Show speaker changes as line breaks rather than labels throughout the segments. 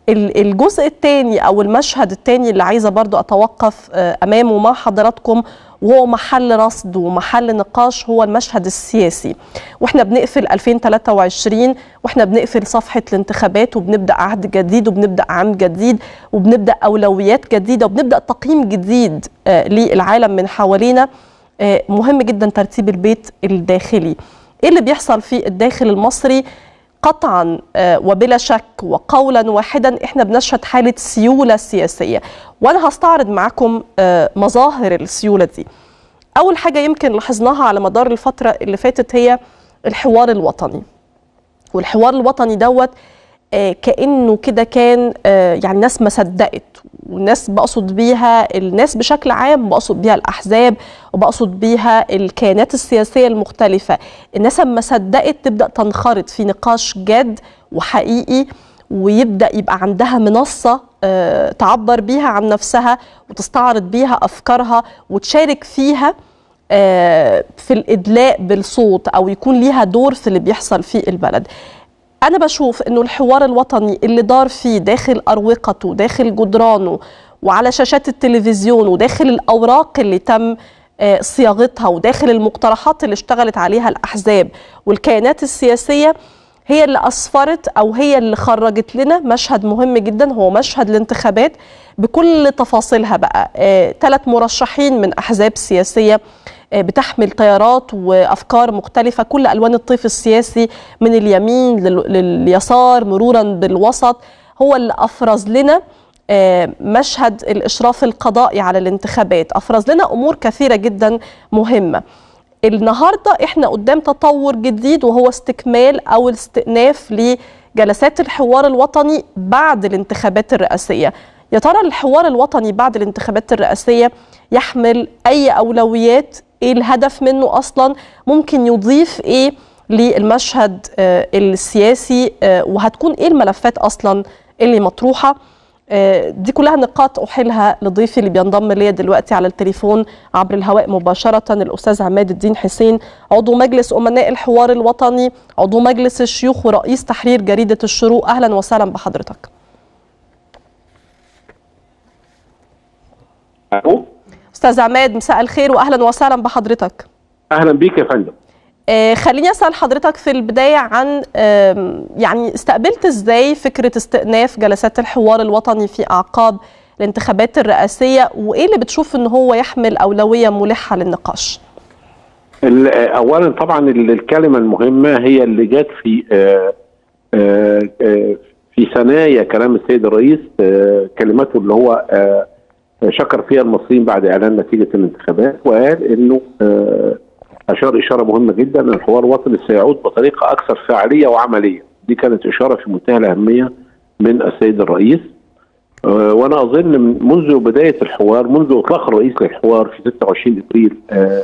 الجزء الثاني او المشهد الثاني اللي عايزه برضو اتوقف امامه مع حضراتكم وهو محل رصد ومحل نقاش هو المشهد السياسي واحنا بنقفل 2023 واحنا بنقفل صفحه الانتخابات وبنبدا عهد جديد وبنبدا عام جديد وبنبدا اولويات جديده وبنبدا تقييم جديد للعالم من حوالينا مهم جدا ترتيب البيت الداخلي ايه اللي بيحصل في الداخل المصري قطعا وبلا شك وقولا واحدا احنا بنشهد حاله سيوله سياسيه وانا هستعرض معاكم مظاهر السيوله دي اول حاجه يمكن لاحظناها على مدار الفتره اللي فاتت هي الحوار الوطني والحوار الوطني دوت كانه كده كان يعني ناس ما صدقت والناس بقصد بيها الناس بشكل عام بقصد بيها الاحزاب وبقصد بيها الكيانات السياسيه المختلفه الناس اما صدقت تبدا تنخرط في نقاش جاد وحقيقي ويبدا يبقى عندها منصه تعبر بيها عن نفسها وتستعرض بيها افكارها وتشارك فيها في الادلاء بالصوت او يكون ليها دور في اللي بيحصل في البلد أنا بشوف إنه الحوار الوطني اللي دار فيه داخل أروقته داخل جدرانه وعلى شاشات التلفزيون وداخل الأوراق اللي تم صياغتها وداخل المقترحات اللي اشتغلت عليها الأحزاب والكيانات السياسية هي اللي أسفرت أو هي اللي خرجت لنا مشهد مهم جدا هو مشهد الانتخابات بكل تفاصيلها بقى ثلاث مرشحين من أحزاب سياسية بتحمل تيارات وافكار مختلفه كل الوان الطيف السياسي من اليمين لليسار مرورا بالوسط هو اللي افرز لنا مشهد الاشراف القضائي على الانتخابات افرز لنا امور كثيره جدا مهمه النهارده احنا قدام تطور جديد وهو استكمال او استئناف لجلسات الحوار الوطني بعد الانتخابات الرئاسيه يا ترى الحوار الوطني بعد الانتخابات الرئاسيه يحمل اي اولويات ايه الهدف منه اصلا ممكن يضيف ايه للمشهد السياسي وهتكون ايه الملفات اصلا اللي مطروحه دي كلها نقاط احيلها لضيفي اللي بينضم ليا دلوقتي على التليفون عبر الهواء مباشره الاستاذ عماد الدين حسين عضو مجلس امناء الحوار الوطني عضو مجلس الشيوخ ورئيس تحرير جريده الشروق اهلا وسهلا بحضرتك
الو
استاذ عماد مساء الخير واهلا وسهلا بحضرتك
اهلا بيك يا فندم
آه خليني اسال حضرتك في البدايه عن آه يعني استقبلت ازاي فكره استئناف جلسات الحوار الوطني في اعقاب الانتخابات الرئاسيه وايه اللي بتشوف ان هو يحمل اولويه ملحه للنقاش
اولا طبعا الكلمه المهمه هي اللي جت في آآ آآ في ثنايا كلام السيد الرئيس كلمته اللي هو شكر فيها المصريين بعد اعلان نتيجه الانتخابات وقال انه اشار اشاره مهمه جدا ان الحوار الوطني سيعود بطريقه اكثر فعاليه وعمليه دي كانت اشاره في منتهى الاهميه من السيد الرئيس وانا اظن منذ بدايه الحوار منذ اطلاق الرئيس للحوار في 26 ابريل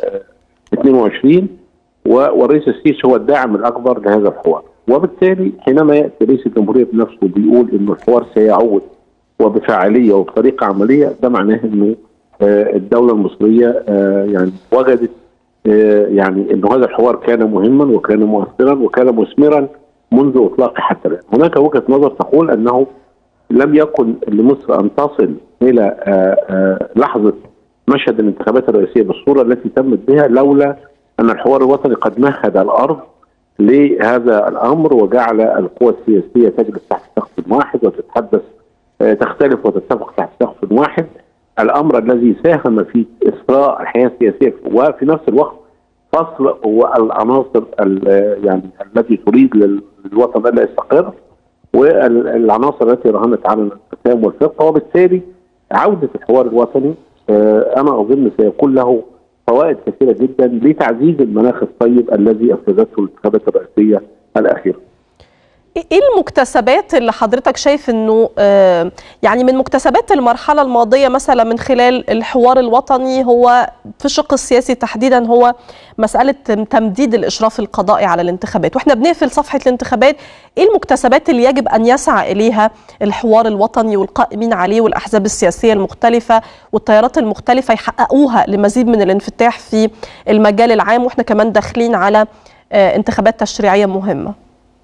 22 والرئيس السيسي هو الداعم الاكبر لهذا الحوار وبالتالي حينما ياتي رئيس الجمهوريه بنفسه وبيقول انه الحوار سيعود وبفاعليه وبطريقه عمليه ده معناه انه الدوله المصريه يعني وجدت يعني انه هذا الحوار كان مهما وكان مؤثرا وكان مثمرا منذ اطلاقه حتى الان. هناك وجهه نظر تقول انه لم يكن لمصر ان تصل الى لحظه مشهد الانتخابات الرئاسيه بالصوره التي تمت بها لولا ان الحوار الوطني قد مهد الارض لهذا الامر وجعل القوى السياسيه تجلس تحت سقف واحد وتتحدث تختلف وتتفق تحت سقف واحد الامر الذي ساهم في اسراء الحياه السياسيه وفي نفس الوقت فصل العناصر يعني التي تريد للوطن الا يستقر والعناصر التي راهنت على الانقسام والفقه وبالتالي عوده الحوار الوطني انا اظن سيكون له فوائد كثيره جدا لتعزيز المناخ الطيب الذي افرزته الانتخابات الرئاسيه الاخيره.
ايه المكتسبات اللي حضرتك شايف انه آه يعني من مكتسبات المرحله الماضيه مثلا من خلال الحوار الوطني هو في الشق السياسي تحديدا هو مساله تمديد الاشراف القضائي على الانتخابات واحنا بنقفل صفحه الانتخابات ايه المكتسبات اللي يجب ان يسعى اليها الحوار الوطني والقائمين عليه والاحزاب السياسيه المختلفه والتيارات المختلفه يحققوها لمزيد من الانفتاح في المجال العام واحنا كمان داخلين على آه انتخابات تشريعيه مهمه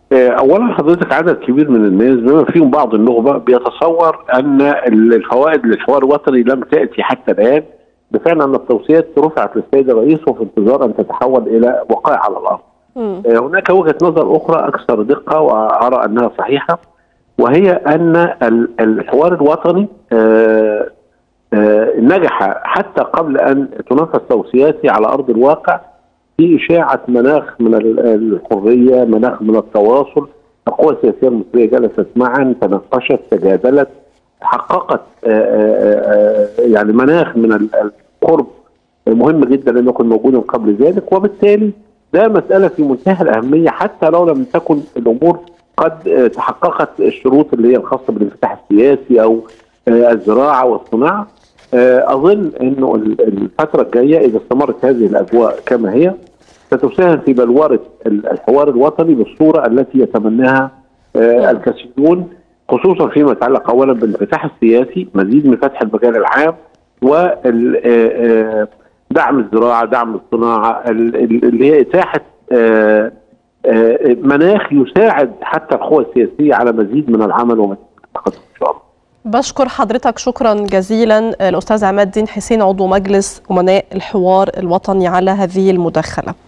اولا حضرتك عدد كبير من الناس بما فيهم بعض النخبه بيتصور ان الفوائد للحوار الوطني لم تاتي حتى الان بفعل ان التوصيات رفعت للسيد الرئيس وفي انتظار ان تتحول الى وقائع على الارض.
مم.
هناك وجهه نظر اخرى اكثر دقه وارى انها صحيحه وهي ان ال- الحوار الوطني آه، آه، نجح حتى قبل ان تنفذ توصياته على ارض الواقع في اشاعه مناخ من ال- الحريه، مناخ من التواصل، القوى السياسيه المصريه جلست معا تناقشت تجادلت حققت آه، آه، آه، يعني مناخ من ال- القرب مهم جدا لم يكن موجودا قبل ذلك وبالتالي ده مساله في منتهى الاهميه حتى لو لم تكن الامور قد آه، تحققت الشروط اللي هي الخاصه بالانفتاح السياسي او آه، الزراعه والصناعه آه، اظن انه ال- الفتره الجايه اذا استمرت هذه الاجواء كما هي ستساهم في بلوره ال- الحوار الوطني بالصوره التي يتمناها آه، الكثيرون خصوصا فيما يتعلق اولا بالانفتاح السياسي مزيد من فتح المجال العام ودعم الزراعه دعم الصناعه ال- ال- اللي هي اتاحه آه، آه، مناخ يساعد حتى القوى السياسيه على مزيد من العمل ومزيد من التقدم ان شاء الله
بشكر حضرتك شكرا جزيلا الأستاذ عماد الدين حسين عضو مجلس أمناء الحوار الوطني على هذه المداخلة